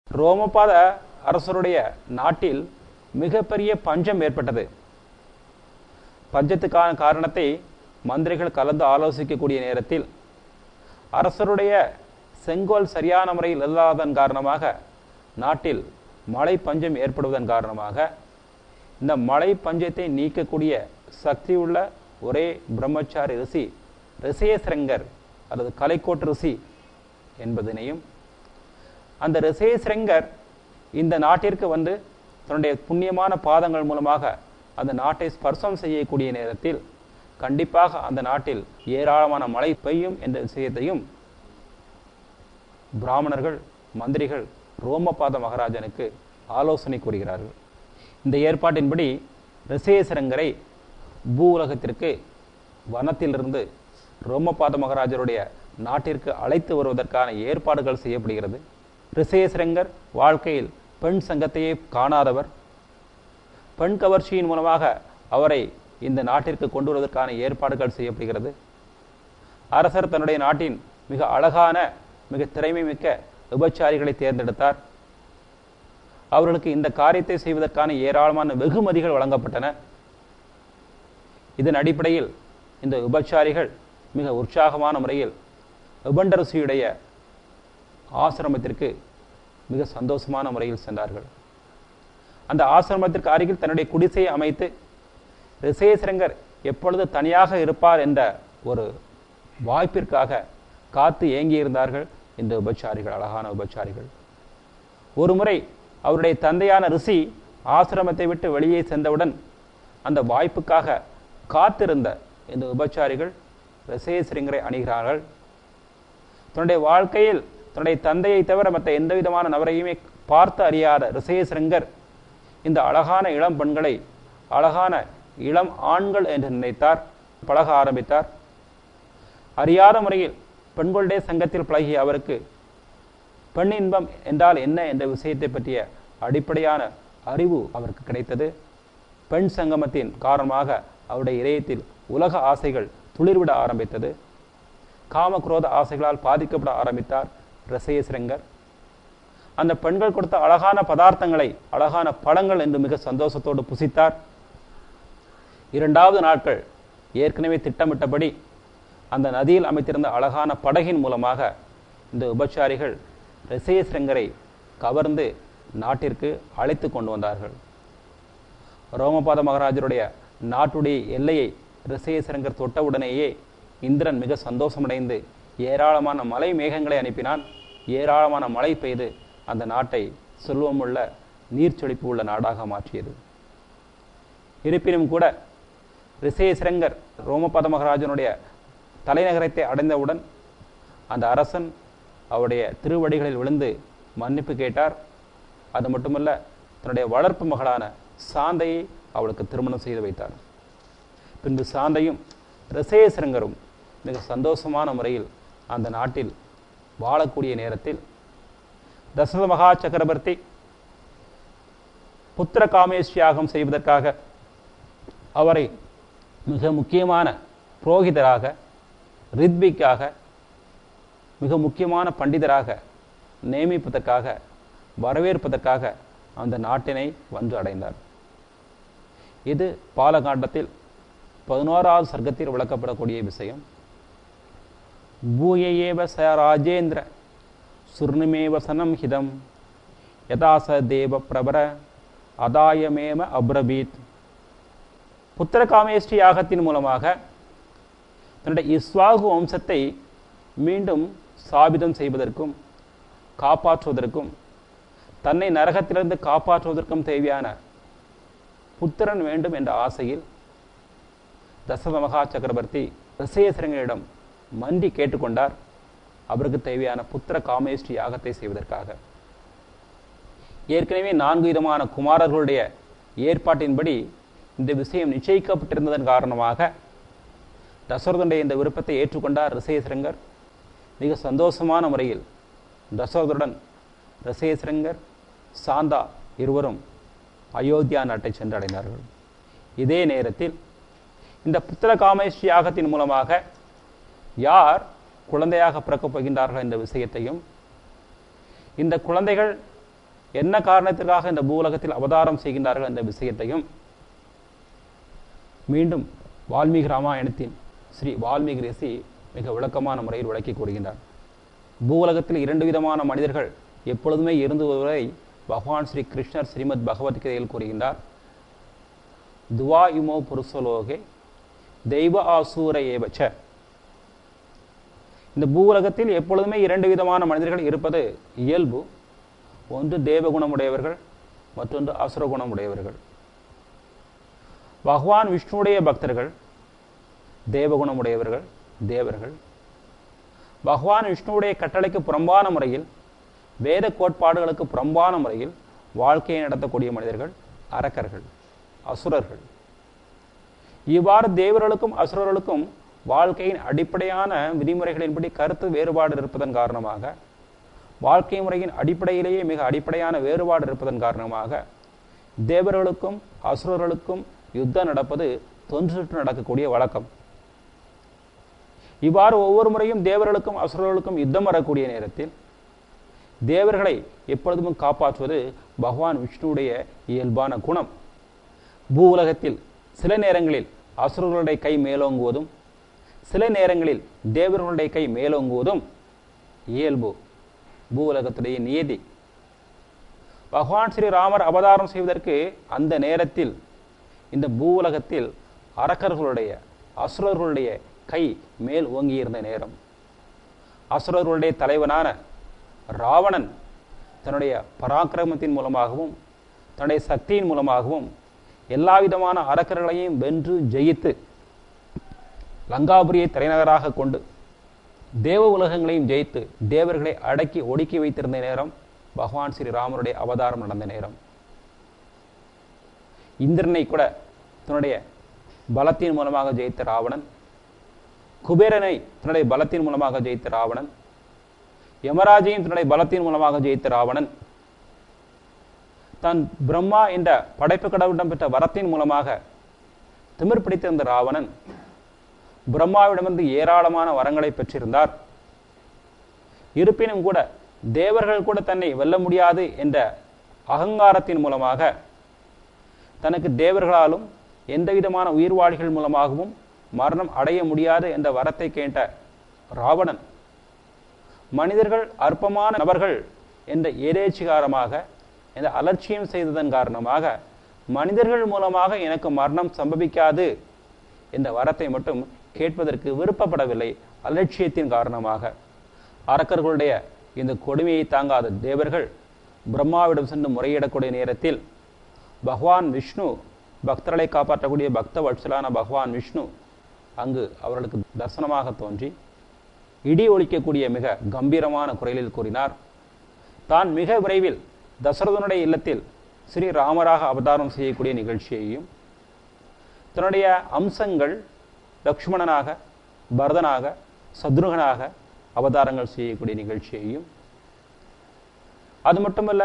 ரோமபாத அரசருடைய நாட்டில் மிகப்பெரிய பஞ்சம் ஏற்பட்டது பஞ்சத்துக்கான காரணத்தை மந்திரிகள் கலந்து ஆலோசிக்கக்கூடிய நேரத்தில் அரசருடைய செங்கோல் சரியான முறையில் இல்லாததன் காரணமாக நாட்டில் மழை பஞ்சம் ஏற்படுவதன் காரணமாக இந்த மழை பஞ்சத்தை நீக்கக்கூடிய சக்தியுள்ள ஒரே பிரம்மச்சாரி ரிஷி ரிசேஸ்ரங்கர் அல்லது கலைக்கோட் ரிஷி என்பதனையும் அந்த ரிசேஸ்ரங்கர் இந்த நாட்டிற்கு வந்து தன்னுடைய புண்ணியமான பாதங்கள் மூலமாக அந்த நாட்டை ஸ்பர்சம் செய்யக்கூடிய நேரத்தில் கண்டிப்பாக அந்த நாட்டில் ஏராளமான மழை பெய்யும் என்ற விஷயத்தையும் பிராமணர்கள் மந்திரிகள் ரோமபாத மகாராஜனுக்கு ஆலோசனை கூறுகிறார்கள் இந்த ஏற்பாட்டின்படி ரிசேசரங்கரை பூ உலகத்திற்கு வனத்திலிருந்து ரோமபாத மகாராஜருடைய நாட்டிற்கு அழைத்து வருவதற்கான ஏற்பாடுகள் செய்யப்படுகிறது ரிசேசரங்கர் வாழ்க்கையில் பெண் சங்கத்தையே காணாதவர் பெண் கவர்ச்சியின் மூலமாக அவரை இந்த நாட்டிற்கு கொண்டு வருவதற்கான ஏற்பாடுகள் செய்யப்படுகிறது அரசர் தன்னுடைய நாட்டின் மிக அழகான மிக திறமை மிக்க விபச்சாரிகளை தேர்ந்தெடுத்தார் அவர்களுக்கு இந்த காரியத்தை செய்வதற்கான ஏராளமான வெகுமதிகள் வழங்கப்பட்டன இதன் அடிப்படையில் இந்த விபச்சாரிகள் மிக உற்சாகமான முறையில் விபண்டரசியுடைய ஆசிரமத்திற்கு மிக சந்தோஷமான முறையில் சென்றார்கள் அந்த ஆசிரமத்திற்கு அருகில் தன்னுடைய குடிசையை அமைத்து ரிசேசரங்கர் எப்பொழுது தனியாக இருப்பார் என்ற ஒரு வாய்ப்பிற்காக காத்து ஏங்கியிருந்தார்கள் இந்த உபச்சாரிகள் அழகான உபச்சாரிகள் ஒரு முறை அவருடைய தந்தையான ரிஷி ஆசிரமத்தை விட்டு வெளியே சென்றவுடன் அந்த வாய்ப்புக்காக காத்திருந்த இந்த உபச்சாரிகள் ரிசேஸ்ரிங்கரை அணுகிறார்கள் தன்னுடைய வாழ்க்கையில் தன்னுடைய தந்தையை தவிர மற்ற எந்த விதமான நபரையுமே பார்த்து அறியாத ரிசேஸ்ரிங்கர் இந்த அழகான இளம் பெண்களை அழகான இளம் ஆண்கள் என்று நினைத்தார் பழக ஆரம்பித்தார் அறியாத முறையில் பெண்களுடைய சங்கத்தில் பழகிய அவருக்கு பெண் இன்பம் என்றால் என்ன என்ற விஷயத்தை பற்றிய அடிப்படையான அறிவு அவருக்கு கிடைத்தது பெண் சங்கமத்தின் காரணமாக அவருடைய இதயத்தில் உலக ஆசைகள் துளிர்விட ஆரம்பித்தது காமக்ரோத ஆசைகளால் பாதிக்கப்பட ஆரம்பித்தார் ரசயசிரங்கர் அந்த பெண்கள் கொடுத்த அழகான பதார்த்தங்களை அழகான பழங்கள் என்று மிக சந்தோஷத்தோடு புசித்தார் இரண்டாவது நாட்கள் ஏற்கனவே திட்டமிட்டபடி அந்த நதியில் அமைத்திருந்த அழகான படகின் மூலமாக இந்த உபச்சாரிகள் ரிசயசிரங்கரை கவர்ந்து நாட்டிற்கு அழைத்து கொண்டு வந்தார்கள் ரோமபாத மகாராஜருடைய நாட்டுடைய எல்லையை ரிசயசிரங்கர் தொட்டவுடனேயே இந்திரன் மிக சந்தோஷமடைந்து ஏராளமான மலை மேகங்களை அனுப்பினான் ஏராளமான மழை பெய்து அந்த நாட்டை செல்வமுள்ள நீர்ச்சொலிப்பு உள்ள நாடாக மாற்றியது இருப்பினும் கூட ரிசேஸ்ரங்கர் ரோமபத மகாராஜனுடைய தலைநகரத்தை அடைந்தவுடன் அந்த அரசன் அவருடைய திருவடிகளில் விழுந்து மன்னிப்பு கேட்டார் அது மட்டுமல்ல தன்னுடைய வளர்ப்பு மகளான சாந்தையை அவளுக்கு திருமணம் செய்து வைத்தார் பின்பு சாந்தையும் ரிசேஸ்ரங்கரும் மிக சந்தோஷமான முறையில் அந்த நாட்டில் வாழக்கூடிய நேரத்தில் தசரத மகா சக்கரவர்த்தி புத்திர காமேஷ்யாகம் செய்வதற்காக அவரை மிக முக்கியமான புரோகிதராக ரித்விக்காக மிக முக்கியமான பண்டிதராக நியமிப்பதற்காக வரவேற்பதற்காக அந்த நாட்டினை வந்து அடைந்தார் இது பாலகாண்டத்தில் பதினோராவது சர்க்கத்தில் விளக்கப்படக்கூடிய விஷயம் பூயேவ ச ராஜேந்திர சுர்ணிமேவ சனம் ஹிதம் யதாச தேவ பிரபர அதாயமேம அப்ரபீத் புத்திரகாமேஷ்டி யாகத்தின் மூலமாக தன்னுடைய இஸ்வாகு வம்சத்தை மீண்டும் சாபிதம் செய்வதற்கும் காப்பாற்றுவதற்கும் தன்னை நரகத்திலிருந்து காப்பாற்றுவதற்கும் தேவையான புத்திரன் வேண்டும் என்ற ஆசையில் தசரத மகா சக்கரவர்த்தி ரிசேசரங்களிடம் மண்டி கேட்டுக்கொண்டார் அவருக்கு தேவையான புத்திர காமேஷ்டி யாகத்தை செய்வதற்காக ஏற்கனவே நான்கு விதமான குமாரர்களுடைய ஏற்பாட்டின்படி இந்த விஷயம் நிச்சயிக்கப்பட்டிருந்ததன் காரணமாக தசரதனுடைய இந்த விருப்பத்தை ஏற்றுக்கொண்டார் ரிசேசரங்கர் மிக சந்தோஷமான முறையில் தசரதுடன் ரிசேசரங்கர் சாந்தா இருவரும் அயோத்தியா நாட்டை சென்றடைந்தார்கள் இதே நேரத்தில் இந்த புத்திர காமேஷ் யாகத்தின் மூலமாக யார் குழந்தையாக பிறக்கப் போகின்றார்கள் என்ற விஷயத்தையும் இந்த குழந்தைகள் என்ன காரணத்திற்காக இந்த பூலகத்தில் அவதாரம் செய்கின்றார்கள் என்ற விஷயத்தையும் மீண்டும் வால்மீகி ராமாயணத்தின் ஸ்ரீ வால்மீகி ரிஷி மிக விளக்கமான முறையில் விளக்கி கூறுகின்றார் பூவுலகத்தில் இரண்டு விதமான மனிதர்கள் எப்பொழுதுமே இருந்து வருவதை பகவான் ஸ்ரீ கிருஷ்ணர் ஸ்ரீமத் பகவத்கீதையில் கூறுகின்றார் துவா இமோ புருஷலோகே தெய்வ ஆசூர ஏவச்ச இந்த பூவுலகத்தில் எப்பொழுதுமே இரண்டு விதமான மனிதர்கள் இருப்பது இயல்பு ஒன்று தேவகுணமுடையவர்கள் மற்றொன்று அசுரகுணமுடையவர்கள் பகவான் விஷ்ணுவுடைய பக்தர்கள் தேவகுணமுடையவர்கள் தேவர்கள் பகவான் விஷ்ணுவுடைய கட்டளைக்கு புறம்பான முறையில் வேத கோட்பாடுகளுக்கு புறம்பான முறையில் வாழ்க்கையை நடத்தக்கூடிய மனிதர்கள் அரக்கர்கள் அசுரர்கள் இவ்வாறு தேவர்களுக்கும் அசுரர்களுக்கும் வாழ்க்கையின் அடிப்படையான விதிமுறைகளின்படி கருத்து வேறுபாடு இருப்பதன் காரணமாக வாழ்க்கை முறையின் அடிப்படையிலேயே மிக அடிப்படையான வேறுபாடு இருப்பதன் காரணமாக தேவர்களுக்கும் அசுரர்களுக்கும் யுத்தம் நடப்பது தொன்று சுற்று நடக்கக்கூடிய வழக்கம் இவ்வாறு ஒவ்வொரு முறையும் தேவர்களுக்கும் அசுரர்களுக்கும் யுத்தம் வரக்கூடிய நேரத்தில் தேவர்களை எப்பொழுதும் காப்பாற்றுவது பகவான் விஷ்ணுவுடைய இயல்பான குணம் பூ உலகத்தில் சில நேரங்களில் அசுரர்களுடைய கை மேலோங்குவதும் சில நேரங்களில் தேவர்களுடைய கை மேலோங்குவதும் இயல்பு பூ உலகத்துடைய நியதி பகவான் ஸ்ரீ ராமர் அவதாரம் செய்வதற்கு அந்த நேரத்தில் இந்த பூ உலகத்தில் அரக்கர்களுடைய அசுரர்களுடைய கை மேல் ஓங்கியிருந்த நேரம் அசுரர்களுடைய தலைவனான ராவணன் தன்னுடைய பராக்கிரமத்தின் மூலமாகவும் தன்னுடைய சக்தியின் மூலமாகவும் எல்லா விதமான அரக்கர்களையும் வென்று ஜெயித்து லங்காபுரியை தலைநகராக கொண்டு தேவ உலகங்களையும் ஜெயித்து தேவர்களை அடக்கி ஒடுக்கி வைத்திருந்த நேரம் பகவான் ஸ்ரீ ராமருடைய அவதாரம் நடந்த நேரம் இந்திரனை கூட தன்னுடைய பலத்தின் மூலமாக ஜெயித்த ராவணன் குபேரனை தன்னுடைய பலத்தின் மூலமாக ஜெயித்த ராவணன் யமராஜையும் தன்னுடைய பலத்தின் மூலமாக ஜெயித்த ராவணன் தான் பிரம்மா என்ற படைப்பு கடவுளிடம் பெற்ற வரத்தின் மூலமாக திமிர் பிடித்திருந்த ராவணன் பிரம்மாவிடமிருந்து ஏராளமான வரங்களை பெற்றிருந்தார் இருப்பினும் கூட தேவர்கள் கூட தன்னை வெல்ல முடியாது என்ற அகங்காரத்தின் மூலமாக தனக்கு தேவர்களாலும் எந்த விதமான உயிர்வாழிகள் மூலமாகவும் மரணம் அடைய முடியாது என்ற வரத்தை கேட்ட ராவணன் மனிதர்கள் அற்பமான நபர்கள் என்ற ஏதேச்சிகாரமாக என்ற அலட்சியம் செய்ததன் காரணமாக மனிதர்கள் மூலமாக எனக்கு மரணம் சம்பவிக்காது என்ற வரத்தை மட்டும் கேட்பதற்கு விருப்பப்படவில்லை அலட்சியத்தின் காரணமாக அரக்கர்களுடைய இந்த கொடுமையை தாங்காத தேவர்கள் பிரம்மாவிடம் சென்று முறையிடக்கூடிய நேரத்தில் பகவான் விஷ்ணு பக்தர்களை காப்பாற்றக்கூடிய பக்த வட்சலான பகவான் விஷ்ணு அங்கு அவர்களுக்கு தரிசனமாக தோன்றி இடி ஒலிக்கக்கூடிய மிக கம்பீரமான குரலில் கூறினார் தான் மிக விரைவில் தசரதனுடைய இல்லத்தில் ஸ்ரீ ராமராக அவதாரம் செய்யக்கூடிய நிகழ்ச்சியையும் தன்னுடைய அம்சங்கள் லக்ஷ்மணனாக பரதனாக சத்ருகனாக அவதாரங்கள் செய்யக்கூடிய நிகழ்ச்சியையும் அது மட்டுமல்ல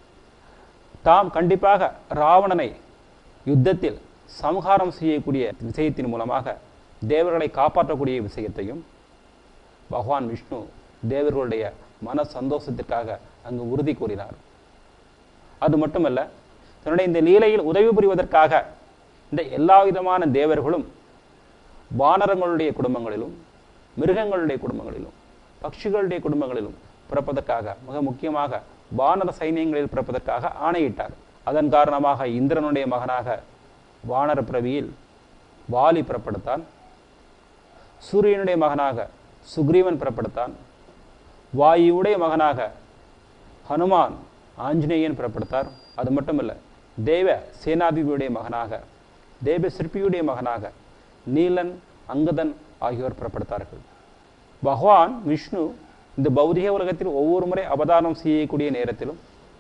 தாம் கண்டிப்பாக ராவணனை யுத்தத்தில் சம்ஹாரம் செய்யக்கூடிய விஷயத்தின் மூலமாக தேவர்களை காப்பாற்றக்கூடிய விஷயத்தையும் பகவான் விஷ்ணு தேவர்களுடைய மன சந்தோஷத்திற்காக அங்கு உறுதி கூறினார் அது மட்டுமல்ல தன்னுடைய இந்த லீலையில் உதவி புரிவதற்காக இந்த எல்லா விதமான தேவர்களும் வானரங்களுடைய குடும்பங்களிலும் மிருகங்களுடைய குடும்பங்களிலும் பட்சிகளுடைய குடும்பங்களிலும் பிறப்பதற்காக மிக முக்கியமாக வானர சைனியங்களில் பிறப்பதற்காக ஆணையிட்டார் அதன் காரணமாக இந்திரனுடைய மகனாக வானர பிறவியில் வாலி பிறப்படுத்தான் சூரியனுடைய மகனாக சுக்ரீவன் பிறப்படுத்தான் வாயுவுடைய மகனாக ஹனுமான் ஆஞ்சநேயன் பிறப்படுத்தார் அது மட்டுமல்ல தேவ சேனாதிபதியுடைய மகனாக தேவ சிற்பியுடைய மகனாக நீலன் அங்கதன் ஆகியோர் பிறப்படுத்தார்கள் பகவான் விஷ்ணு இந்த பௌதிக உலகத்தில் ஒவ்வொரு முறை அவதாரம் செய்யக்கூடிய நேரத்திலும்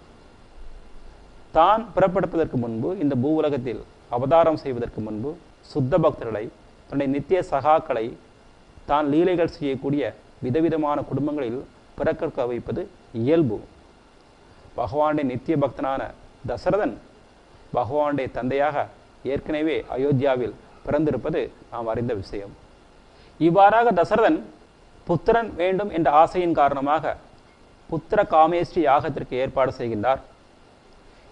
தான் பிறப்படுப்பதற்கு முன்பு இந்த பூ உலகத்தில் அவதாரம் செய்வதற்கு முன்பு சுத்த பக்தர்களை தன்னுடைய நித்திய சகாக்களை தான் லீலைகள் செய்யக்கூடிய விதவிதமான குடும்பங்களில் பிறக்க வைப்பது இயல்பு பகவானுடைய நித்திய பக்தனான தசரதன் பகவானுடைய தந்தையாக ஏற்கனவே அயோத்தியாவில் பிறந்திருப்பது நாம் அறிந்த விஷயம் இவ்வாறாக தசரதன் புத்திரன் வேண்டும் என்ற ஆசையின் காரணமாக புத்திர காமேஷ்டி யாகத்திற்கு ஏற்பாடு செய்கின்றார்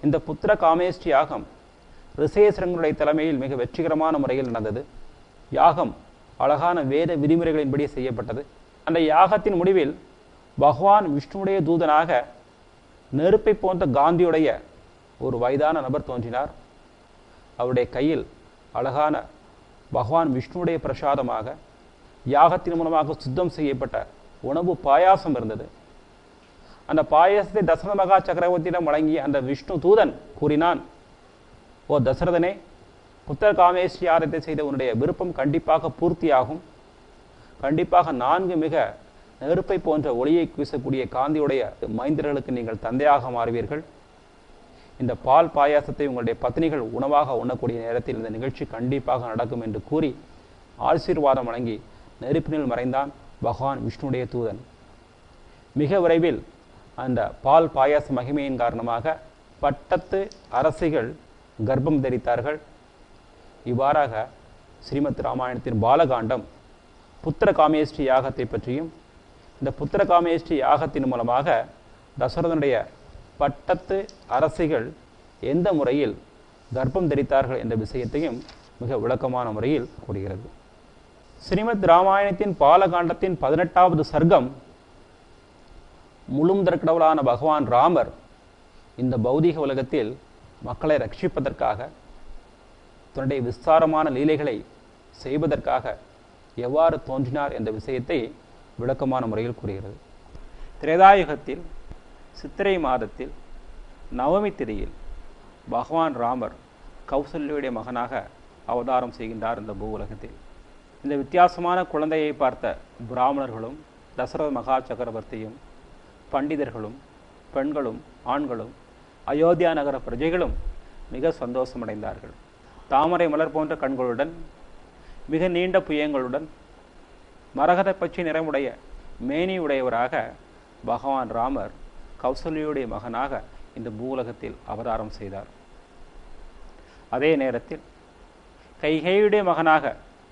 இந்த புத்திர காமேஷ்டி யாகம் ரிசேஸ்வரங்களுடைய தலைமையில் மிக வெற்றிகரமான முறையில் நடந்தது யாகம் அழகான வேத விதிமுறைகளின்படி செய்யப்பட்டது அந்த யாகத்தின் முடிவில் பகவான் விஷ்ணுவுடைய தூதனாக நெருப்பை போன்ற காந்தியுடைய ஒரு வயதான நபர் தோன்றினார் அவருடைய கையில் அழகான பகவான் விஷ்ணுவுடைய பிரசாதமாக யாகத்தின் மூலமாக சுத்தம் செய்யப்பட்ட உணவு பாயாசம் இருந்தது அந்த பாயாசத்தை தசரத மகா சக்கரவர்த்தியிடம் வழங்கிய அந்த விஷ்ணு தூதன் கூறினான் ஓ தசரதனே புத்திர காமேஸ்வரி ஆரத்தை செய்த உன்னுடைய விருப்பம் கண்டிப்பாக பூர்த்தியாகும் கண்டிப்பாக நான்கு மிக நெருப்பை போன்ற ஒளியை வீசக்கூடிய காந்தியுடைய மைந்தர்களுக்கு நீங்கள் தந்தையாக மாறுவீர்கள் இந்த பால் பாயாசத்தை உங்களுடைய பத்னிகள் உணவாக உண்ணக்கூடிய நேரத்தில் இந்த நிகழ்ச்சி கண்டிப்பாக நடக்கும் என்று கூறி ஆசீர்வாதம் வழங்கி நெருப்பினில் மறைந்தான் பகவான் விஷ்ணுடைய தூதன் மிக விரைவில் அந்த பால் பாயாச மகிமையின் காரணமாக பட்டத்து அரசிகள் கர்ப்பம் தரித்தார்கள் இவ்வாறாக ஸ்ரீமத் ராமாயணத்தின் பாலகாண்டம் புத்திர காமேஷ்டி யாகத்தை பற்றியும் இந்த புத்திர காமேஷ்டி யாகத்தின் மூலமாக தசரதனுடைய பட்டத்து அரசிகள் எந்த முறையில் கர்ப்பம் தரித்தார்கள் என்ற விஷயத்தையும் மிக விளக்கமான முறையில் கூறுகிறது ஸ்ரீமத் ராமாயணத்தின் பாலகாண்டத்தின் பதினெட்டாவது சர்க்கம் முழுமுதற் கடவுளான பகவான் ராமர் இந்த பௌதீக உலகத்தில் மக்களை ரட்சிப்பதற்காக தன்னுடைய விஸ்தாரமான லீலைகளை செய்வதற்காக எவ்வாறு தோன்றினார் என்ற விஷயத்தை விளக்கமான முறையில் கூறுகிறது திரேதாயுகத்தில் சித்திரை மாதத்தில் நவமி திதியில் பகவான் ராமர் கௌசல்யுடைய மகனாக அவதாரம் செய்கின்றார் இந்த பூ உலகத்தில் இந்த வித்தியாசமான குழந்தையை பார்த்த பிராமணர்களும் தசரத மகா சக்கரவர்த்தியும் பண்டிதர்களும் பெண்களும் ஆண்களும் அயோத்தியா நகர பிரஜைகளும் மிக சந்தோஷமடைந்தார்கள் தாமரை மலர் போன்ற கண்களுடன் மிக நீண்ட புயங்களுடன் மரகத பச்சை நிறமுடைய மேனி உடையவராக பகவான் ராமர் கௌசல்யுடைய மகனாக இந்த பூலகத்தில் அவதாரம் செய்தார் அதே நேரத்தில் கைகையுடைய மகனாக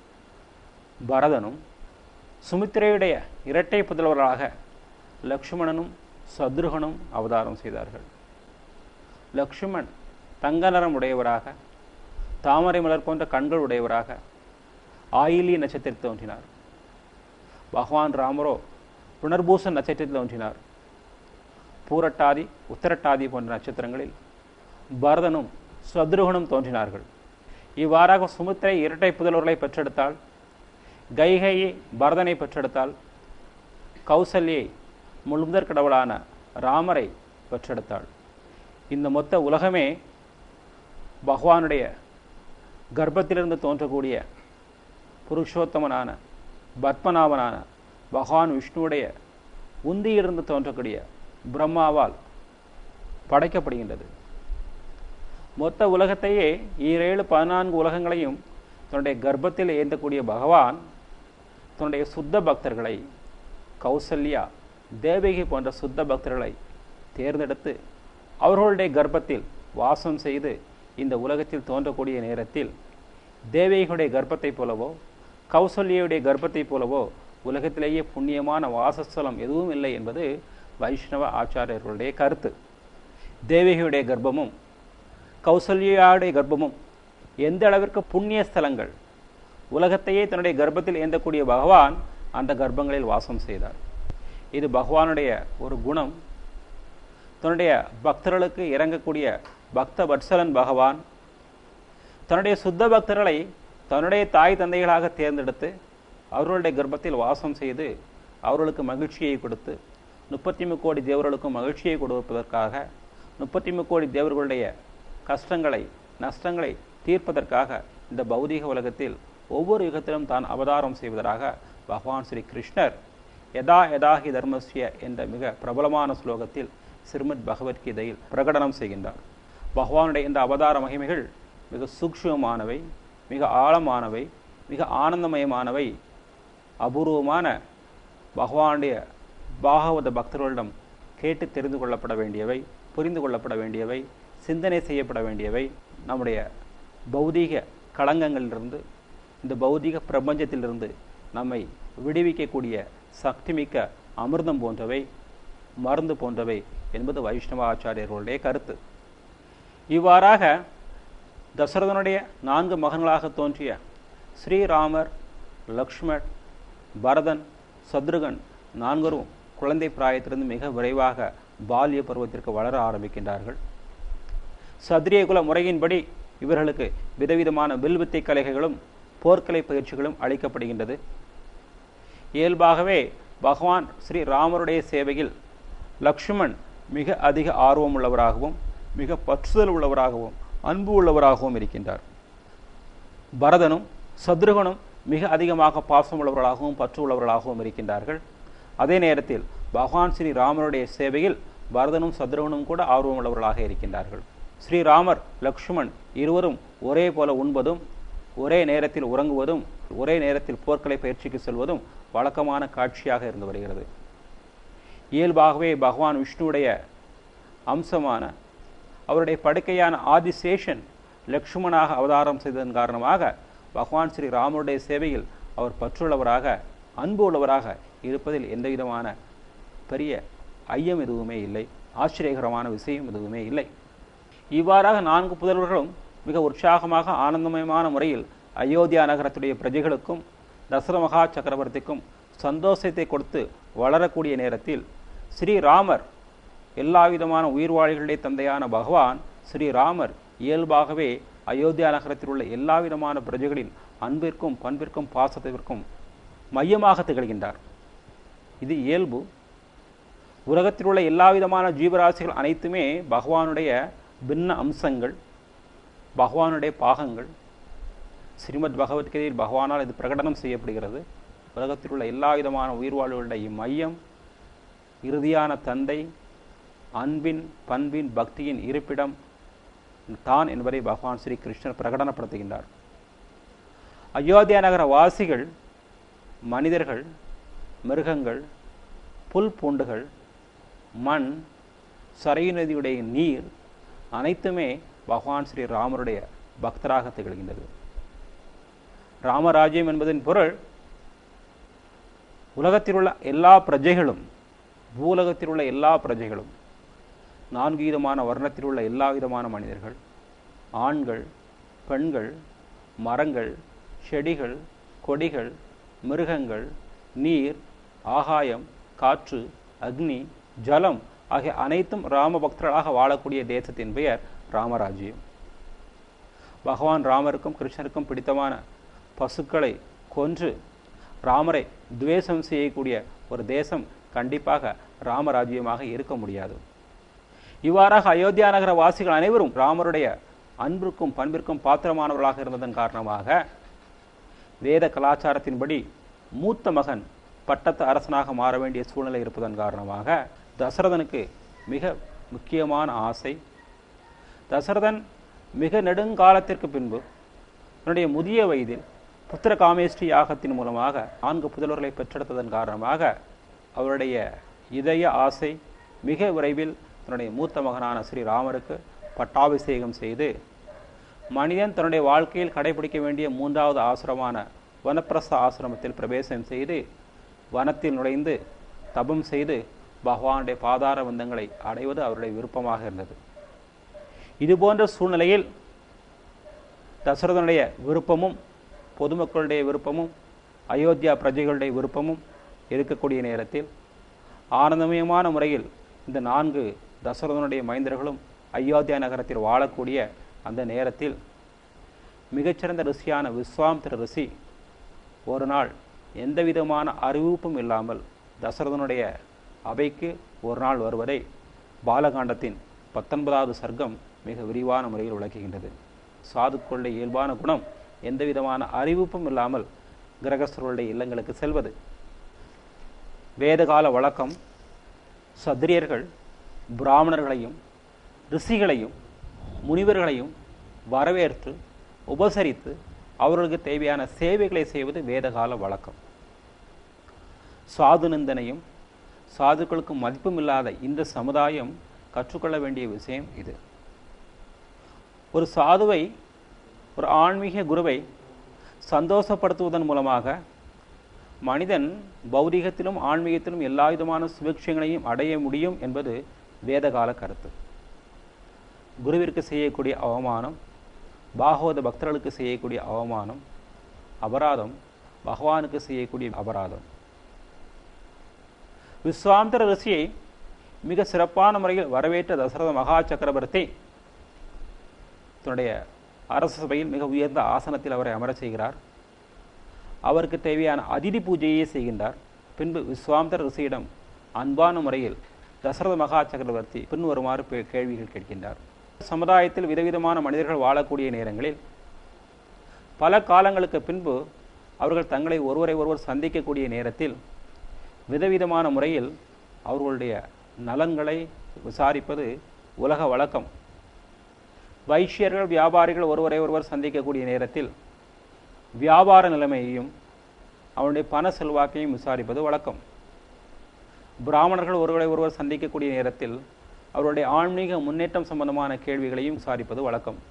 பரதனும் சுமித்திரையுடைய இரட்டை புதல்வராக லக்ஷ்மணனும் சத்ருகனும் அவதாரம் செய்தார்கள் லக்ஷ்மண் தங்க நிறம் உடையவராக தாமரை மலர் போன்ற கண்கள் உடையவராக ஆயிலி நட்சத்திரத்தில் தோன்றினார் பகவான் ராமரோ புனர்பூச நட்சத்திரத்தில் தோன்றினார் பூரட்டாதி உத்தரட்டாதி போன்ற நட்சத்திரங்களில் பரதனும் சத்ருகனும் தோன்றினார்கள் இவ்வாறாக சுமித்திரை இரட்டை புதல்வர்களை பெற்றெடுத்தால் கைகையை பரதனை பெற்றெடுத்தால் கௌசல்யை முழுமுதற் கடவுளான ராமரை பெற்றெடுத்தாள் இந்த மொத்த உலகமே பகவானுடைய கர்ப்பத்திலிருந்து தோன்றக்கூடிய புருஷோத்தமனான பத்மநாபனான பகவான் விஷ்ணுவுடைய உந்தியிலிருந்து தோன்றக்கூடிய பிரம்மாவால் படைக்கப்படுகின்றது மொத்த உலகத்தையே ஈரேழு பதினான்கு உலகங்களையும் தன்னுடைய கர்ப்பத்தில் ஏந்தக்கூடிய பகவான் தன்னுடைய சுத்த பக்தர்களை கௌசல்யா தேவகி போன்ற சுத்த பக்தர்களை தேர்ந்தெடுத்து அவர்களுடைய கர்ப்பத்தில் வாசம் செய்து இந்த உலகத்தில் தோன்றக்கூடிய நேரத்தில் தேவகியுடைய கர்ப்பத்தைப் போலவோ கௌசல்யுடைய கர்ப்பத்தைப் போலவோ உலகத்திலேயே புண்ணியமான வாசஸ்தலம் எதுவும் இல்லை என்பது வைஷ்ணவ ஆச்சாரியர்களுடைய கருத்து தேவகியுடைய கர்ப்பமும் கௌசல்யாவுடைய கர்ப்பமும் எந்த அளவிற்கு புண்ணிய ஸ்தலங்கள் உலகத்தையே தன்னுடைய கர்ப்பத்தில் ஏந்தக்கூடிய பகவான் அந்த கர்ப்பங்களில் வாசம் செய்தார் இது பகவானுடைய ஒரு குணம் தன்னுடைய பக்தர்களுக்கு இறங்கக்கூடிய பக்த வத்சலன் பகவான் தன்னுடைய சுத்த பக்தர்களை தன்னுடைய தாய் தந்தைகளாக தேர்ந்தெடுத்து அவர்களுடைய கர்ப்பத்தில் வாசம் செய்து அவர்களுக்கு மகிழ்ச்சியை கொடுத்து முப்பத்தி முக்கோடி தேவர்களுக்கும் மகிழ்ச்சியை கொடுப்பதற்காக முப்பத்தி முக்கோடி தேவர்களுடைய கஷ்டங்களை நஷ்டங்களை தீர்ப்பதற்காக இந்த பௌதீக உலகத்தில் ஒவ்வொரு யுகத்திலும் தான் அவதாரம் செய்வதற்காக பகவான் ஸ்ரீ கிருஷ்ணர் யதா யதாஹி தர்மஸ்ய என்ற மிக பிரபலமான ஸ்லோகத்தில் சிறுமத் பகவத்கீதையில் பிரகடனம் செய்கின்றார் பகவானுடைய இந்த அவதார மகிமைகள் மிக சூக்ஷ்மமானவை மிக ஆழமானவை மிக ஆனந்தமயமானவை அபூர்வமான பகவானுடைய பாகவத பக்தர்களிடம் கேட்டு தெரிந்து கொள்ளப்பட வேண்டியவை புரிந்து கொள்ளப்பட வேண்டியவை சிந்தனை செய்யப்பட வேண்டியவை நம்முடைய பௌதீக களங்கங்களிலிருந்து இந்த பௌதீக பிரபஞ்சத்திலிருந்து நம்மை விடுவிக்கக்கூடிய சக்திமிக்க அமிர்தம் போன்றவை மருந்து போன்றவை என்பது வைஷ்ணவ ஆச்சாரியர்களுடைய கருத்து இவ்வாறாக தசரதனுடைய நான்கு மகன்களாக தோன்றிய ஸ்ரீராமர் லக்ஷ்மண் பரதன் சத்ருகன் நான்கரும் குழந்தை பிராயத்திலிருந்து மிக விரைவாக பால்ய பருவத்திற்கு வளர ஆரம்பிக்கின்றார்கள் சத்திரிய குல முறையின்படி இவர்களுக்கு விதவிதமான வில்வித்தை கலைகளும் போர்க்கலை பயிற்சிகளும் அளிக்கப்படுகின்றது இயல்பாகவே பகவான் ஸ்ரீ ராமருடைய சேவையில் லக்ஷ்மண் மிக அதிக ஆர்வம் உள்ளவராகவும் மிக பற்றுதல் உள்ளவராகவும் அன்பு உள்ளவராகவும் இருக்கின்றார் பரதனும் சத்ருகனும் மிக அதிகமாக பாசம் உள்ளவர்களாகவும் பற்று உள்ளவர்களாகவும் இருக்கின்றார்கள் அதே நேரத்தில் பகவான் ஸ்ரீ ராமருடைய சேவையில் பரதனும் சத்ருகனும் கூட ஆர்வம் உள்ளவர்களாக இருக்கின்றார்கள் ஸ்ரீராமர் லக்ஷ்மண் இருவரும் ஒரே போல உண்பதும் ஒரே நேரத்தில் உறங்குவதும் ஒரே நேரத்தில் போர்க்கலை பயிற்சிக்கு செல்வதும் வழக்கமான காட்சியாக இருந்து வருகிறது இயல்பாகவே பகவான் விஷ்ணுவுடைய அம்சமான அவருடைய படுக்கையான ஆதிசேஷன் லக்ஷ்மணாக அவதாரம் செய்ததன் காரணமாக பகவான் ஸ்ரீ ராமருடைய சேவையில் அவர் பற்றுள்ளவராக அன்பு உள்ளவராக இருப்பதில் எந்தவிதமான பெரிய ஐயம் எதுவுமே இல்லை ஆச்சரியகரமான விஷயம் எதுவுமே இல்லை இவ்வாறாக நான்கு புதல்வர்களும் மிக உற்சாகமாக ஆனந்தமயமான முறையில் அயோத்தியா நகரத்துடைய பிரஜைகளுக்கும் தசர மகா சக்கரவர்த்திக்கும் சந்தோஷத்தை கொடுத்து வளரக்கூடிய நேரத்தில் ஸ்ரீராமர் எல்லா விதமான உயிர்வாழிகளுடைய தந்தையான பகவான் ஸ்ரீராமர் இயல்பாகவே அயோத்தியா நகரத்தில் உள்ள எல்லா விதமான பிரஜைகளின் அன்பிற்கும் பண்பிற்கும் பாசத்திற்கும் மையமாக திகழ்கின்றார் இது இயல்பு உலகத்தில் உள்ள எல்லா விதமான ஜீவராசிகள் அனைத்துமே பகவானுடைய பின்ன அம்சங்கள் பகவானுடைய பாகங்கள் ஸ்ரீமத் பகவத்கீதையில் பகவானால் இது பிரகடனம் செய்யப்படுகிறது உலகத்தில் உள்ள எல்லா விதமான உயிர்வாழ்வுகளுடைய மையம் இறுதியான தந்தை அன்பின் பண்பின் பக்தியின் இருப்பிடம் தான் என்பதை பகவான் ஸ்ரீ கிருஷ்ணர் பிரகடனப்படுத்துகின்றார் அயோத்தியா நகர வாசிகள் மனிதர்கள் மிருகங்கள் புல் பூண்டுகள் மண் சரையு நதியுடைய நீர் அனைத்துமே பகவான் ஸ்ரீ ராமருடைய பக்தராக திகழ்கின்றது ராமராஜ்யம் என்பதன் பொருள் உலகத்தில் உள்ள எல்லா பிரஜைகளும் பூலகத்தில் உள்ள எல்லா பிரஜைகளும் நான்கு விதமான வர்ணத்தில் உள்ள எல்லா விதமான மனிதர்கள் ஆண்கள் பெண்கள் மரங்கள் செடிகள் கொடிகள் மிருகங்கள் நீர் ஆகாயம் காற்று அக்னி ஜலம் ஆகிய அனைத்தும் ராம பக்தர்களாக வாழக்கூடிய தேசத்தின் பெயர் ராமராஜ்யம் பகவான் ராமருக்கும் கிருஷ்ணருக்கும் பிடித்தமான பசுக்களை கொன்று ராமரை துவேஷம் செய்யக்கூடிய ஒரு தேசம் கண்டிப்பாக ராமராஜ்யமாக இருக்க முடியாது இவ்வாறாக அயோத்தியா நகர வாசிகள் அனைவரும் ராமருடைய அன்பிற்கும் பண்பிற்கும் பாத்திரமானவர்களாக இருந்ததன் காரணமாக வேத கலாச்சாரத்தின்படி மூத்த மகன் பட்டத்து அரசனாக மாற வேண்டிய சூழ்நிலை இருப்பதன் காரணமாக தசரதனுக்கு மிக முக்கியமான ஆசை தசரதன் மிக நெடுங்காலத்திற்கு பின்பு தன்னுடைய முதிய வயதில் புத்திர காமேஷ்டி யாகத்தின் மூலமாக நான்கு புதல்வர்களை பெற்றெடுத்ததன் காரணமாக அவருடைய இதய ஆசை மிக விரைவில் தன்னுடைய மூத்த மகனான ஸ்ரீராமருக்கு பட்டாபிஷேகம் செய்து மனிதன் தன்னுடைய வாழ்க்கையில் கடைபிடிக்க வேண்டிய மூன்றாவது ஆசிரமான வனப்பிரச ஆசிரமத்தில் பிரவேசம் செய்து வனத்தில் நுழைந்து தபம் செய்து பகவானுடைய பாதார வந்தங்களை அடைவது அவருடைய விருப்பமாக இருந்தது இதுபோன்ற சூழ்நிலையில் தசரதனுடைய விருப்பமும் பொதுமக்களுடைய விருப்பமும் அயோத்தியா பிரஜைகளுடைய விருப்பமும் இருக்கக்கூடிய நேரத்தில் ஆனந்தமயமான முறையில் இந்த நான்கு தசரதனுடைய மைந்தர்களும் அயோத்தியா நகரத்தில் வாழக்கூடிய அந்த நேரத்தில் மிகச்சிறந்த ரிஷியான விஸ்வாமித்திர ரிஷி ஒரு நாள் எந்த விதமான அறிவிப்பும் இல்லாமல் தசரதனுடைய அவைக்கு ஒரு நாள் வருவதை பாலகாண்டத்தின் பத்தொன்பதாவது சர்க்கம் மிக விரிவான முறையில் விளக்குகின்றது சாதுக்களுடைய இயல்பான குணம் எந்த விதமான அறிவிப்பும் இல்லாமல் கிரகஸ்தர்களுடைய இல்லங்களுக்கு செல்வது வேதகால வழக்கம் சத்திரியர்கள் பிராமணர்களையும் ரிஷிகளையும் முனிவர்களையும் வரவேற்று உபசரித்து அவர்களுக்கு தேவையான சேவைகளை செய்வது வேதகால வழக்கம் சாது நிந்தனையும் சாதுக்களுக்கு மதிப்பும் இல்லாத இந்த சமுதாயம் கற்றுக்கொள்ள வேண்டிய விஷயம் இது ஒரு சாதுவை ஒரு ஆன்மீக குருவை சந்தோஷப்படுத்துவதன் மூலமாக மனிதன் பௌதிகத்திலும் ஆன்மீகத்திலும் எல்லா விதமான சுபிக்ஷங்களையும் அடைய முடியும் என்பது வேதகால கருத்து குருவிற்கு செய்யக்கூடிய அவமானம் பாகவத பக்தர்களுக்கு செய்யக்கூடிய அவமானம் அபராதம் பகவானுக்கு செய்யக்கூடிய அபராதம் விஸ்வாந்தர ரிஷியை மிக சிறப்பான முறையில் வரவேற்ற தசரத மகா சக்கரவர்த்தி தன்னுடைய அரச சபையில் மிக உயர்ந்த ஆசனத்தில் அவரை அமரச் செய்கிறார் அவருக்கு தேவையான அதிதி பூஜையை செய்கின்றார் பின்பு விஸ்வாந்தர ரிஷியிடம் அன்பான முறையில் தசரத மகா சக்கரவர்த்தி பின்வருமாறு பே- கேள்விகள் கேட்கின்றார் சமுதாயத்தில் விதவிதமான மனிதர்கள் வாழக்கூடிய நேரங்களில் பல காலங்களுக்கு பின்பு அவர்கள் தங்களை ஒருவரை ஒருவர் சந்திக்கக்கூடிய நேரத்தில் விதவிதமான முறையில் அவர்களுடைய நலன்களை விசாரிப்பது உலக வழக்கம் வைஷ்யர்கள் வியாபாரிகள் ஒருவரை ஒருவர் சந்திக்கக்கூடிய நேரத்தில் வியாபார நிலைமையையும் அவனுடைய பண செல்வாக்கையும் விசாரிப்பது வழக்கம் பிராமணர்கள் ஒருவரை ஒருவர் சந்திக்கக்கூடிய நேரத்தில் அவருடைய ஆன்மீக முன்னேற்றம் சம்பந்தமான கேள்விகளையும் விசாரிப்பது வழக்கம்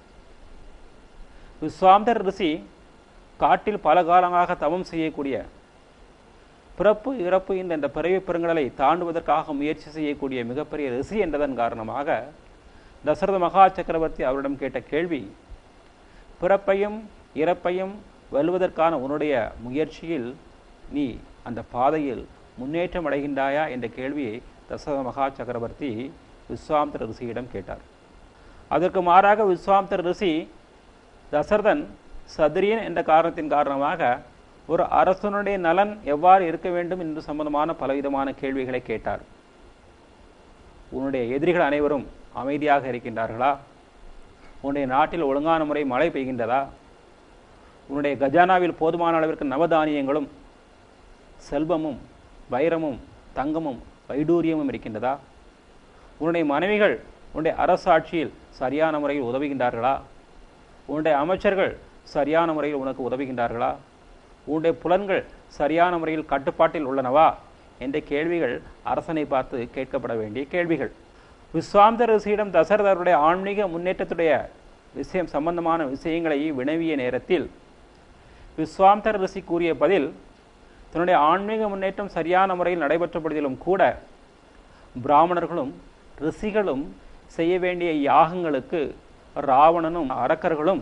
விஸ்வாந்தர் ரிஷி காட்டில் பல காலமாக தவம் செய்யக்கூடிய பிறப்பு இறப்பு இந்த இந்த பிறவி பெருங்கடலை தாண்டுவதற்காக முயற்சி செய்யக்கூடிய மிகப்பெரிய ரிஷி என்றதன் காரணமாக தசரத மகா சக்கரவர்த்தி அவரிடம் கேட்ட கேள்வி பிறப்பையும் இறப்பையும் வெல்வதற்கான உன்னுடைய முயற்சியில் நீ அந்த பாதையில் முன்னேற்றம் அடைகின்றாயா என்ற கேள்வியை தசரத மகா சக்கரவர்த்தி விஸ்வாமித்திர ரிஷியிடம் கேட்டார் அதற்கு மாறாக விஸ்வாமித்திர ரிஷி தசரதன் சதுரியன் என்ற காரணத்தின் காரணமாக ஒரு அரசனுடைய நலன் எவ்வாறு இருக்க வேண்டும் என்று சம்பந்தமான பலவிதமான கேள்விகளை கேட்டார் உன்னுடைய எதிரிகள் அனைவரும் அமைதியாக இருக்கின்றார்களா உன்னுடைய நாட்டில் ஒழுங்கான முறை மழை பெய்கின்றதா உன்னுடைய கஜானாவில் போதுமான அளவிற்கு நவதானியங்களும் செல்வமும் வைரமும் தங்கமும் வைடூரியமும் இருக்கின்றதா உன்னுடைய மனைவிகள் உன்னுடைய அரசாட்சியில் சரியான முறையில் உதவுகின்றார்களா உன்னுடைய அமைச்சர்கள் சரியான முறையில் உனக்கு உதவுகின்றார்களா உன்னுடைய புலன்கள் சரியான முறையில் கட்டுப்பாட்டில் உள்ளனவா என்ற கேள்விகள் அரசனை பார்த்து கேட்கப்பட வேண்டிய கேள்விகள் விஸ்வாமித்திர ரிஷியிடம் தசரதருடைய ஆன்மீக முன்னேற்றத்துடைய விஷயம் சம்பந்தமான விஷயங்களை வினவிய நேரத்தில் விஸ்வாமித்திர ரிஷி கூறிய பதில் தன்னுடைய ஆன்மீக முன்னேற்றம் சரியான முறையில் நடைபெற்றபடியிலும் கூட பிராமணர்களும் ரிஷிகளும் செய்ய வேண்டிய யாகங்களுக்கு ராவணனும் அரக்கர்களும்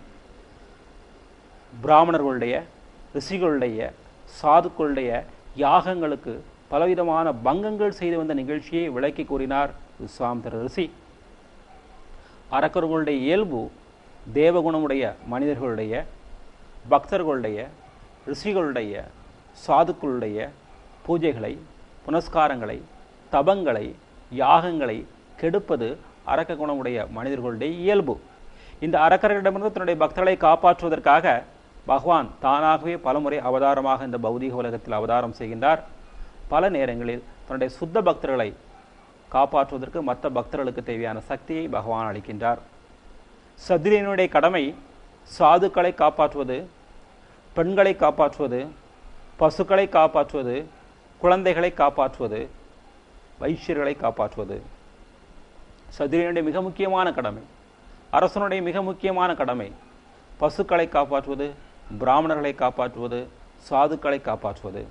பிராமணர்களுடைய ரிஷிகளுடைய சாதுக்களுடைய யாகங்களுக்கு பலவிதமான பங்கங்கள் செய்து வந்த நிகழ்ச்சியை விளக்கி கூறினார் விஸ்வாமித்திர ரிஷி அரக்கர்களுடைய இயல்பு தேவகுணமுடைய மனிதர்களுடைய பக்தர்களுடைய ரிஷிகளுடைய சாதுக்களுடைய பூஜைகளை புனஸ்காரங்களை தபங்களை யாகங்களை கெடுப்பது அரக்க குணமுடைய மனிதர்களுடைய இயல்பு இந்த அரக்கர்களிடமிருந்து தன்னுடைய பக்தர்களை காப்பாற்றுவதற்காக பகவான் தானாகவே பலமுறை அவதாரமாக இந்த பௌதீக உலகத்தில் அவதாரம் செய்கின்றார் பல நேரங்களில் தன்னுடைய சுத்த பக்தர்களை காப்பாற்றுவதற்கு மற்ற பக்தர்களுக்கு தேவையான சக்தியை பகவான் அளிக்கின்றார் சத்திரியனுடைய கடமை சாதுக்களை காப்பாற்றுவது பெண்களை காப்பாற்றுவது பசுக்களை காப்பாற்றுவது குழந்தைகளை காப்பாற்றுவது வைஷ்யர்களை காப்பாற்றுவது சத்திரியனுடைய மிக முக்கியமான கடமை அரசனுடைய மிக முக்கியமான கடமை பசுக்களை காப்பாற்றுவது பிராமணர்களை காப்பாற்றுவது சாதுக்களை காப்பாற்றுவது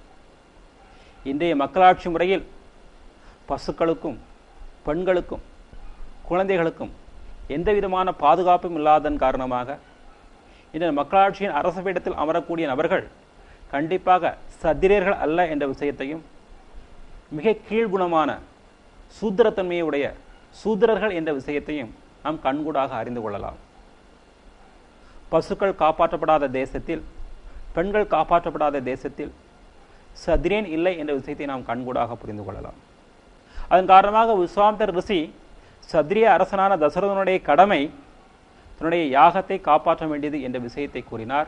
இன்றைய மக்களாட்சி முறையில் பசுக்களுக்கும் பெண்களுக்கும் குழந்தைகளுக்கும் எந்த விதமான பாதுகாப்பும் இல்லாததன் காரணமாக இந்த மக்களாட்சியின் அரச பீடத்தில் அமரக்கூடிய நபர்கள் கண்டிப்பாக சத்திரியர்கள் அல்ல என்ற விஷயத்தையும் மிக கீழ்குணமான சூத்திரத்தன்மையை உடைய சூத்திரர்கள் என்ற விஷயத்தையும் நாம் கண்கூடாக அறிந்து கொள்ளலாம் பசுக்கள் காப்பாற்றப்படாத தேசத்தில் பெண்கள் காப்பாற்றப்படாத தேசத்தில் சதிரேன் இல்லை என்ற விஷயத்தை நாம் கண்கூடாக புரிந்து கொள்ளலாம் அதன் காரணமாக விஸ்வாமித்தர் ரிஷி சத்திரிய அரசனான தசரதனுடைய கடமை தன்னுடைய யாகத்தை காப்பாற்ற வேண்டியது என்ற விஷயத்தை கூறினார்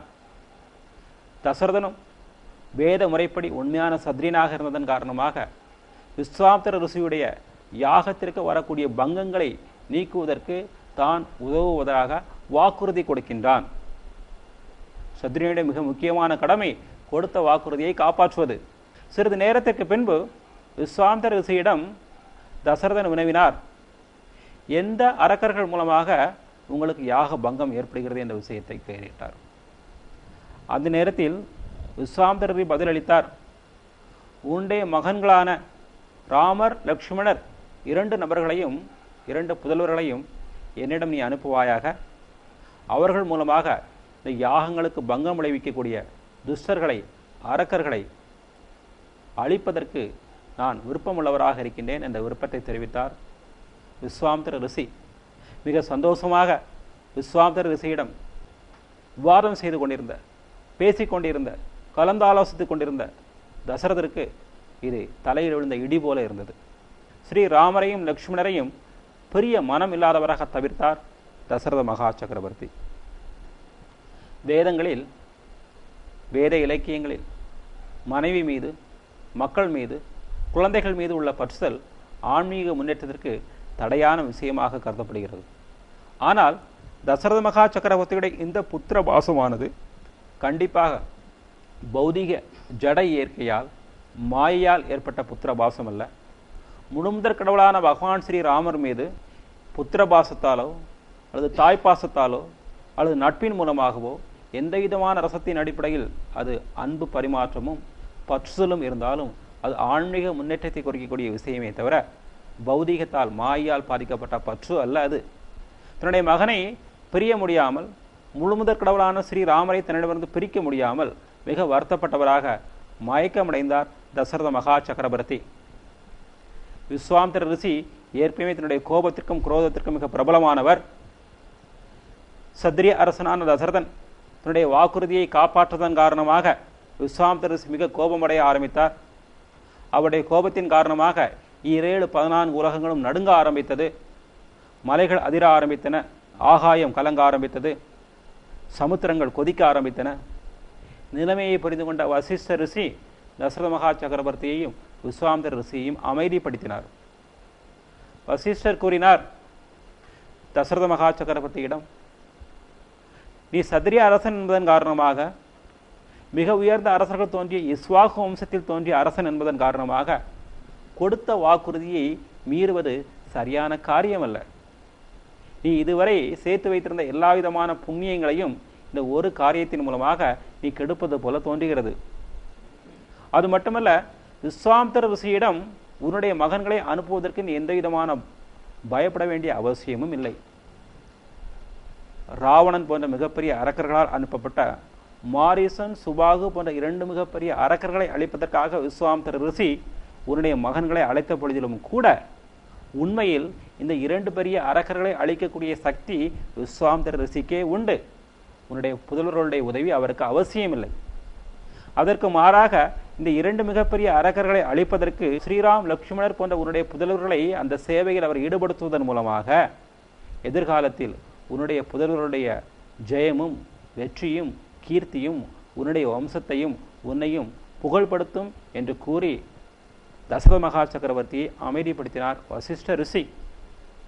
தசரதனும் வேத முறைப்படி உண்மையான சத்ரியனாக இருந்ததன் காரணமாக விஸ்வாமித்திர ரிஷியுடைய யாகத்திற்கு வரக்கூடிய பங்கங்களை நீக்குவதற்கு தான் உதவுவதாக வாக்குறுதி கொடுக்கின்றான் சத்ரியனுடைய மிக முக்கியமான கடமை கொடுத்த வாக்குறுதியை காப்பாற்றுவது சிறிது நேரத்திற்கு பின்பு விஸ்வாமித்திர ரிஷியிடம் தசரதன் வினவினார் எந்த அரக்கர்கள் மூலமாக உங்களுக்கு யாக பங்கம் ஏற்படுகிறது என்ற விஷயத்தை கேட்டார் அந்த நேரத்தில் விஸ்வாமித்திரரி பதிலளித்தார் உன்னுடைய மகன்களான ராமர் லக்ஷ்மணர் இரண்டு நபர்களையும் இரண்டு புதல்வர்களையும் என்னிடம் நீ அனுப்புவாயாக அவர்கள் மூலமாக இந்த யாகங்களுக்கு பங்கம் விளைவிக்கக்கூடிய துஷ்டர்களை அரக்கர்களை அழிப்பதற்கு நான் விருப்பமுள்ளவராக இருக்கின்றேன் என்ற விருப்பத்தை தெரிவித்தார் விஸ்வாமித்திர ரிஷி மிக சந்தோஷமாக விஸ்வாமித்திர ரிஷியிடம் விவாதம் செய்து கொண்டிருந்த பேசிக் கொண்டிருந்த கலந்தாலோசித்துக் கொண்டிருந்த தசரதருக்கு இது தலையில் விழுந்த இடி போல இருந்தது ஸ்ரீ ராமரையும் லக்ஷ்மணரையும் பெரிய மனம் இல்லாதவராக தவிர்த்தார் தசரத மகா சக்கரவர்த்தி வேதங்களில் வேத இலக்கியங்களில் மனைவி மீது மக்கள் மீது குழந்தைகள் மீது உள்ள பற்றுதல் ஆன்மீக முன்னேற்றத்திற்கு தடையான விஷயமாக கருதப்படுகிறது ஆனால் தசரத மகா சக்கரவர்த்தியுடைய இந்த புத்திர பாசமானது கண்டிப்பாக பௌதிக ஜட இயற்கையால் மாயையால் ஏற்பட்ட புத்திர பாசம் அல்ல முழுமுதற் கடவுளான பகவான் ஸ்ரீ ராமர் மீது புத்திர பாசத்தாலோ அல்லது தாய் பாசத்தாலோ அல்லது நட்பின் மூலமாகவோ எந்த விதமான ரசத்தின் அடிப்படையில் அது அன்பு பரிமாற்றமும் பற்றுதலும் இருந்தாலும் அது ஆன்மீக முன்னேற்றத்தை குறிக்கக்கூடிய விஷயமே தவிர பௌதீகத்தால் மாயால் பாதிக்கப்பட்ட பற்று அல்ல அது தன்னுடைய மகனை பிரிய முடியாமல் முழுமுதற் கடவுளான ஸ்ரீராமரை தன்னிடமிருந்து பிரிக்க முடியாமல் மிக வருத்தப்பட்டவராக மயக்கமடைந்தார் தசரத மகா சக்கரவர்த்தி விஸ்வாமித்திர ரிஷி ஏற்கனவே தன்னுடைய கோபத்திற்கும் குரோதத்திற்கும் மிக பிரபலமானவர் சத்திரிய அரசனான தசரதன் தன்னுடைய வாக்குறுதியை காப்பாற்றுவதன் காரணமாக விஸ்வாமித்திர ரிஷி மிக கோபமடைய ஆரம்பித்தார் அவருடைய கோபத்தின் காரணமாக ஈரேழு பதினான்கு உலகங்களும் நடுங்க ஆரம்பித்தது மலைகள் அதிர ஆரம்பித்தன ஆகாயம் கலங்க ஆரம்பித்தது சமுத்திரங்கள் கொதிக்க ஆரம்பித்தன நிலைமையை புரிந்து கொண்ட வசிஷ்ட ரிஷி தசரத மகா சக்கரவர்த்தியையும் விஸ்வாமித்திர ரிஷியையும் அமைதிப்படுத்தினார் வசிஷ்டர் கூறினார் தசரத மகா சக்கரவர்த்தியிடம் நீ சத்திரிய அரசன் என்பதன் காரணமாக மிக உயர்ந்த அரசர்கள் தோன்றிய இஸ்வாகு வம்சத்தில் தோன்றிய அரசன் என்பதன் காரணமாக கொடுத்த வாக்குறுதியை மீறுவது சரியான காரியமல்ல நீ இதுவரை சேர்த்து வைத்திருந்த எல்லா விதமான புண்ணியங்களையும் இந்த ஒரு காரியத்தின் மூலமாக நீ கெடுப்பது போல தோன்றுகிறது அது மட்டுமல்ல விஸ்வாமித்திர ரிஷியிடம் உன்னுடைய மகன்களை அனுப்புவதற்கு நீ எந்த விதமான பயப்பட வேண்டிய அவசியமும் இல்லை ராவணன் போன்ற மிகப்பெரிய அரக்கர்களால் அனுப்பப்பட்ட மாரிசன் சுபாகு போன்ற இரண்டு மிகப்பெரிய அரக்கர்களை அழிப்பதற்காக விஸ்வாமித்திர ரிஷி உன்னுடைய மகன்களை அழைத்த பொழுதிலும் கூட உண்மையில் இந்த இரண்டு பெரிய அரக்கர்களை அழிக்கக்கூடிய சக்தி விஸ்வாமித்திர ரிஷிக்கே உண்டு உன்னுடைய புதல்வர்களுடைய உதவி அவருக்கு அவசியமில்லை அதற்கு மாறாக இந்த இரண்டு மிகப்பெரிய அரக்கர்களை அழிப்பதற்கு ஸ்ரீராம் லக்ஷ்மணர் போன்ற உன்னுடைய புதல்வர்களை அந்த சேவையில் அவர் ஈடுபடுத்துவதன் மூலமாக எதிர்காலத்தில் உன்னுடைய புதல்வருடைய ஜெயமும் வெற்றியும் கீர்த்தியும் உன்னுடைய வம்சத்தையும் உன்னையும் புகழ்படுத்தும் என்று கூறி தசரத மகா சக்கரவர்த்தியை அமைதிப்படுத்தினார் வசிஷ்ட ரிஷி